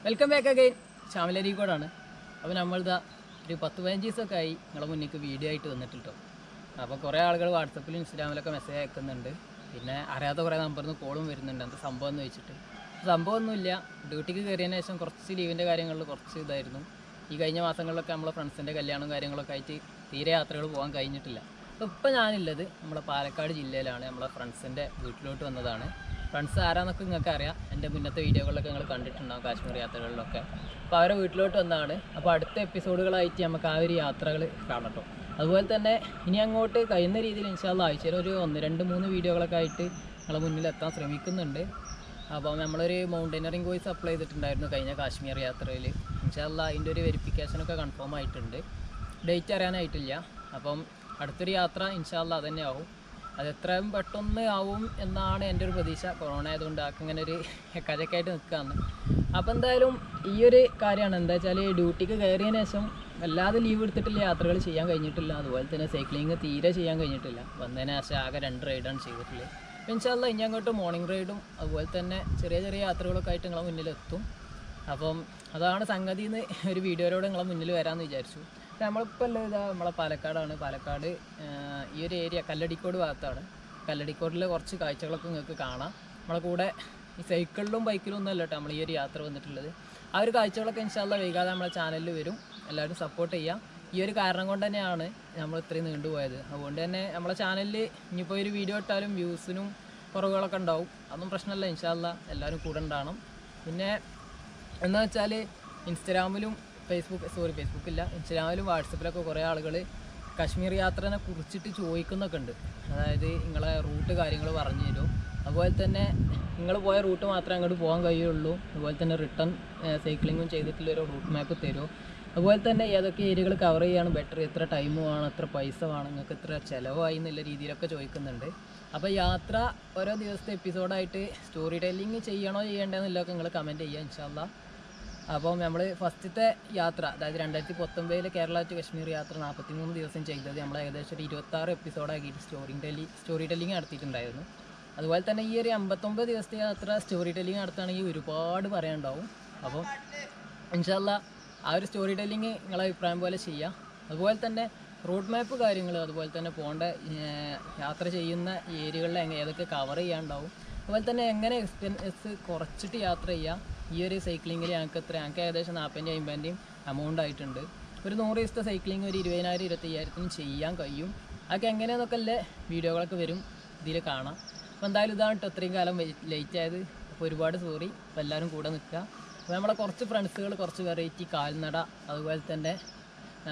welcome back again ശ്യാമലരിക്കോടാണ് അപ്പോൾ നമ്മളിതാ ഒരു പത്ത് പതിനഞ്ച് ദിവസമൊക്കെ ആയി നിങ്ങളെ മുന്നിലേക്ക് വീഡിയോ ആയിട്ട് വന്നിട്ടുണ്ട് അപ്പോൾ കുറേ ആളുകൾ വാട്സപ്പിലും ഇൻസ്റ്റാഗ്രാമിലൊക്കെ മെസ്സേജ് അയക്കുന്നുണ്ട് പിന്നെ അറിയാത്ത കുറേ നമ്പറിൽ നിന്ന് കോളും വരുന്നുണ്ട് എന്താ സംഭവം എന്ന് വെച്ചിട്ട് സംഭവമൊന്നുമില്ല ഡ്യൂട്ടിക്ക് കയറിയതിന് ശേഷം കുറച്ച് ലീവിൻ്റെ കാര്യങ്ങളിൽ കുറച്ച് ഇതായിരുന്നു ഈ കഴിഞ്ഞ മാസങ്ങളിലൊക്കെ നമ്മളെ ഫ്രണ്ട്സിൻ്റെ കല്യാണവും കാര്യങ്ങളൊക്കെ ആയിട്ട് തീരെ യാത്രകൾ പോകാൻ കഴിഞ്ഞിട്ടില്ല അപ്പോൾ ഇപ്പോൾ ഞാനുള്ളത് നമ്മളെ പാലക്കാട് ജില്ലയിലാണ് നമ്മളെ ഫ്രണ്ട്സിൻ്റെ വീട്ടിലോട്ട് വന്നതാണ് ഫ്രണ്ട്സ് ആരാന്നൊക്കെ നിങ്ങൾക്ക് അറിയാം എൻ്റെ മുന്നത്തെ വീഡിയോകളിലൊക്കെ നിങ്ങൾ കണ്ടിട്ടുണ്ടാവും കാശ്മീർ യാത്രകളിലൊക്കെ അപ്പോൾ അവരെ വീട്ടിലോട്ട് വന്നതാണ് അപ്പോൾ അടുത്ത എപ്പിസോഡുകളായിട്ട് നമുക്ക് ആ ഒരു യാത്രകൾ കാണട്ടോ അതുപോലെ തന്നെ ഇനി അങ്ങോട്ട് കഴിയുന്ന രീതിയിൽ ഇൻഷാല്ല ആഴ്ചയിൽ ഒരു ഒന്ന് രണ്ട് മൂന്ന് വീഡിയോകളൊക്കെ ആയിട്ട് നിങ്ങളെ മുന്നിൽ എത്താൻ ശ്രമിക്കുന്നുണ്ട് അപ്പോൾ നമ്മളൊരു മൗണ്ടൈനറിങ് കോഴ്സ് അപ്ലൈ ചെയ്തിട്ടുണ്ടായിരുന്നു കഴിഞ്ഞ കാശ്മീർ യാത്രയിൽ ഇൻഷാല്ല അതിൻ്റെ ഒരു വെരിഫിക്കേഷനൊക്കെ കൺഫേം ആയിട്ടുണ്ട് ഡേറ്റ് അറിയാനായിട്ടില്ല അപ്പം അടുത്തൊരു യാത്ര ഇൻഷാല്ല അതന്നെ ആവും അത് എത്രയും പെട്ടെന്ന് ആവും എന്നാണ് എൻ്റെ ഒരു പ്രതീക്ഷ കൊറോണ ആയതുകൊണ്ട് ആൾക്ക് ഇങ്ങനെ ഒരു കഥക്കായിട്ട് നിൽക്കുകയാണ് അപ്പോൾ എന്തായാലും ഈ ഒരു കാര്യമാണ് എന്താ വെച്ചാൽ ഡ്യൂട്ടിക്ക് കയറിയതിന് ശേഷം വല്ലാതെ ലീവ് എടുത്തിട്ടില്ല യാത്രകൾ ചെയ്യാൻ കഴിഞ്ഞിട്ടില്ല അതുപോലെ തന്നെ സൈക്ലിങ് തീരെ ചെയ്യാൻ കഴിഞ്ഞിട്ടില്ല വന്നതിന് ശേഷം ആകെ രണ്ട് റൈഡാണ് ചെയ്തിട്ടുള്ളത് അപ്പോൾ ഇൻഷാല്ല ഇനി അങ്ങോട്ട് മോർണിംഗ് റൈഡും അതുപോലെ തന്നെ ചെറിയ ചെറിയ യാത്രകളൊക്കെ ആയിട്ട് നിങ്ങളെ മുന്നിലെത്തും അപ്പം അതാണ് സംഗതി എന്ന് ഒരു വീഡിയോയിലൂടെ നിങ്ങളെ മുന്നിൽ വരാമെന്ന് വിചാരിച്ചു ഇപ്പം നമ്മളിപ്പോൾ ഉള്ളത് ഇതാ നമ്മളെ പാലക്കാടാണ് പാലക്കാട് ആ, ഈ ഒരു ഏരിയ കല്ലടിക്കോട് ഭാഗത്താണ് കല്ലടിക്കോടിൽ കുറച്ച് കാഴ്ചകളൊക്കെ നിങ്ങൾക്ക് കാണാം നമ്മളെ കൂടെ ഈ സൈക്കിളിലും ബൈക്കിലും ഒന്നും അല്ല കേട്ടോ നമ്മൾ ഈ ഒരു യാത്ര വന്നിട്ടുള്ളത് ആ ഒരു കാഴ്ചകളൊക്കെ ഇൻഷാല്ല വൈകാതെ നമ്മളെ ചാനലിൽ വരും എല്ലാവരും സപ്പോർട്ട് ചെയ്യുക ഈ ഒരു കാരണം കൊണ്ട് തന്നെയാണ് നമ്മൾ ഇത്രയും നീണ്ടുപോയത് അതുകൊണ്ട് തന്നെ നമ്മളെ ചാനലിൽ ഇനിയിപ്പോൾ ഒരു വീഡിയോ ഇട്ടാലും വ്യൂസിനും കുറവുകളൊക്കെ ഉണ്ടാവും അതൊന്നും പ്രശ്നമല്ല ഇൻഷാല്ല എല്ലാവരും കൂടെ ഉണ്ടാവണം പിന്നെ എന്ന് വെച്ചാൽ ഇൻസ്റ്റഗ്രാമിലും ഫേസ്ബുക്ക് സോറി ഫേസ്ബുക്കില്ല ഇൻസ്റ്റഗ്രാമിലും വാട്സപ്പിലൊക്കെ കുറേ ആളുകൾ കാശ്മീർ യാത്രനെ കുറിച്ചിട്ട് ചോദിക്കുന്നൊക്കെ ഉണ്ട് അതായത് നിങ്ങളെ റൂട്ട് കാര്യങ്ങൾ പറഞ്ഞു തരും അതുപോലെ തന്നെ നിങ്ങൾ പോയ റൂട്ട് മാത്രമേ അങ്ങോട്ട് പോകാൻ കഴിയുള്ളൂ അതുപോലെ തന്നെ റിട്ടേൺ സൈക്ലിങ്ങും ചെയ്തിട്ടുള്ള ഒരു റൂട്ട് മാപ്പ് തരുമോ അതുപോലെ തന്നെ ഏതൊക്കെ ഏരിയകൾ കവർ ചെയ്യാണ് ബെറ്റർ എത്ര ടൈം വേണം എത്ര പൈസ വേണം നിങ്ങൾക്ക് എത്ര ചിലവായി എന്നുള്ള രീതിയിലൊക്കെ ചോദിക്കുന്നുണ്ട് അപ്പോൾ യാത്ര ഓരോ ദിവസത്തെ എപ്പിസോഡായിട്ട് സ്റ്റോറി ടെല്ലിങ് ചെയ്യണോ ചെയ്യേണ്ടതെന്നുള്ളതൊക്കെ നിങ്ങൾ കമൻറ്റ് ചെയ്യുക ഇൻഷാല്ലാ അപ്പോൾ നമ്മൾ ഫസ്റ്റത്തെ യാത്ര അതായത് രണ്ടായിരത്തി പത്തൊമ്പതിൽ കേരള ടു കശ്മീർ യാത്ര നാൽപ്പത്തി മൂന്ന് ദിവസം ചെയ്തത് നമ്മൾ ഏകദേശം ഒരു ഇരുപത്താറ് എപ്പിസോഡാക്കിയിട്ട് സ്റ്റോറി ടെല്ലി സ്റ്റോറി ടെല്ലിങ് നടത്തിയിട്ടുണ്ടായിരുന്നു അതുപോലെ തന്നെ ഈ ഒരു അമ്പത്തൊമ്പത് ദിവസത്തെ യാത്ര സ്റ്റോറി ടെല്ലിങ് നടത്തുകയാണെങ്കിൽ ഒരുപാട് പറയാനുണ്ടാവും അപ്പോൾ ഇൻഷാല്ല ആ ഒരു സ്റ്റോറി ടെല്ലിങ് നിങ്ങളെ അഭിപ്രായം പോലെ ചെയ്യാം അതുപോലെ തന്നെ റൂട്ട് മാപ്പ് കാര്യങ്ങൾ അതുപോലെ തന്നെ പോകേണ്ട ഏർ, യാത്ര ചെയ്യുന്ന ഏരിയകളിൽ എങ്ങനെ ഏതൊക്കെ കവർ ചെയ്യാനുണ്ടാവും അതുപോലെ തന്നെ എങ്ങനെ എക്സ്പെൻസ് കുറച്ചിട്ട് യാത്ര ചെയ്യാം ഈ ഒരു സൈക്ലിങ്ങിൽ ഞങ്ങൾക്ക് എത്ര ഞങ്ങൾക്ക് ഏകദേശം നാൽപ്പതിൻ്റെ അമ്പതിൻ്റെയും എമൗണ്ട് ആയിട്ടുണ്ട് ഒരു നൂറ് ദിവസത്തെ സൈക്ലിംഗ് ഒരു ഇരുപതിനായിരം ഇരുപത്തയ്യായിരത്തിനും ചെയ്യാൻ കഴിയും അതൊക്കെ എങ്ങനെയെന്നൊക്കെ അല്ലേ വീഡിയോകളൊക്കെ വരും ഇതിൽ കാണാം അപ്പോൾ എന്തായാലും ഇതാണ് കേട്ടോ ഇത്രയും കാലം ലേറ്റ് ആയത് അപ്പോൾ ഒരുപാട് സോറി അപ്പോൾ എല്ലാവരും കൂടെ നിൽക്കുക അപ്പോൾ നമ്മളെ കുറച്ച് ഫ്രണ്ട്സുകൾ കുറച്ച് വെറൈറ്റി കാൽനട അതുപോലെ തന്നെ ആ,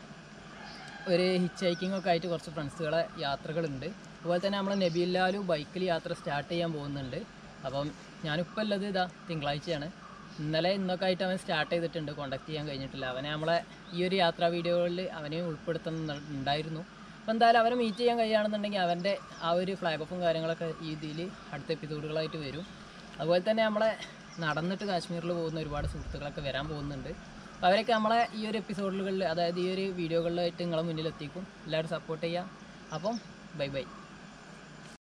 ഒരു ഹിച്ച് ഹൈക്കിംഗ് ഒക്കെ ആയിട്ട് കുറച്ച് ഫ്രണ്ട്സുകളെ യാത്രകളുണ്ട് അതുപോലെ തന്നെ നമ്മൾ നബിയില്ലാലു ബൈക്കിൽ യാത്ര സ്റ്റാർട്ട് ചെയ്യാൻ പോകുന്നുണ്ട് അപ്പം ഞാനിപ്പോൾ ഉള്ളത് ഇതാ തിങ്കളാഴ്ചയാണ് ഇന്നലെ ഇന്നൊക്കെ ആയിട്ട് അവൻ സ്റ്റാർട്ട് ചെയ്തിട്ടുണ്ട് കോണ്ടാക്ട് ചെയ്യാൻ കഴിഞ്ഞിട്ടില്ല അവനെ നമ്മളെ ഈ ഒരു യാത്രാ വീഡിയോകളിൽ അവനെ ഉൾപ്പെടുത്തുന്നുണ്ടായിരുന്നു അപ്പോൾ എന്തായാലും അവനെ മീറ്റ് ചെയ്യാൻ കഴിയുകയാണെന്നുണ്ടെങ്കിൽ അവൻ്റെ ആ ഒരു ഫ്ലാഗ് ഓഫും കാര്യങ്ങളൊക്കെ ഈ ഇതിൽ അടുത്ത എപ്പിസോഡുകളായിട്ട് വരും അതുപോലെ തന്നെ നമ്മളെ നടന്നിട്ട് കാശ്മീരിൽ പോകുന്ന ഒരുപാട് സുഹൃത്തുക്കളൊക്കെ വരാൻ പോകുന്നുണ്ട് അപ്പോൾ അവരൊക്കെ നമ്മളെ ഈ ഒരു എപ്പിസോഡുകളിൽ അതായത് ഈ ഒരു വീഡിയോകളിലായിട്ട് നിങ്ങളെ മുന്നിൽ എത്തിക്കും എല്ലാവരും സപ്പോർട്ട് ചെയ്യുക അപ്പം ബൈ ബൈ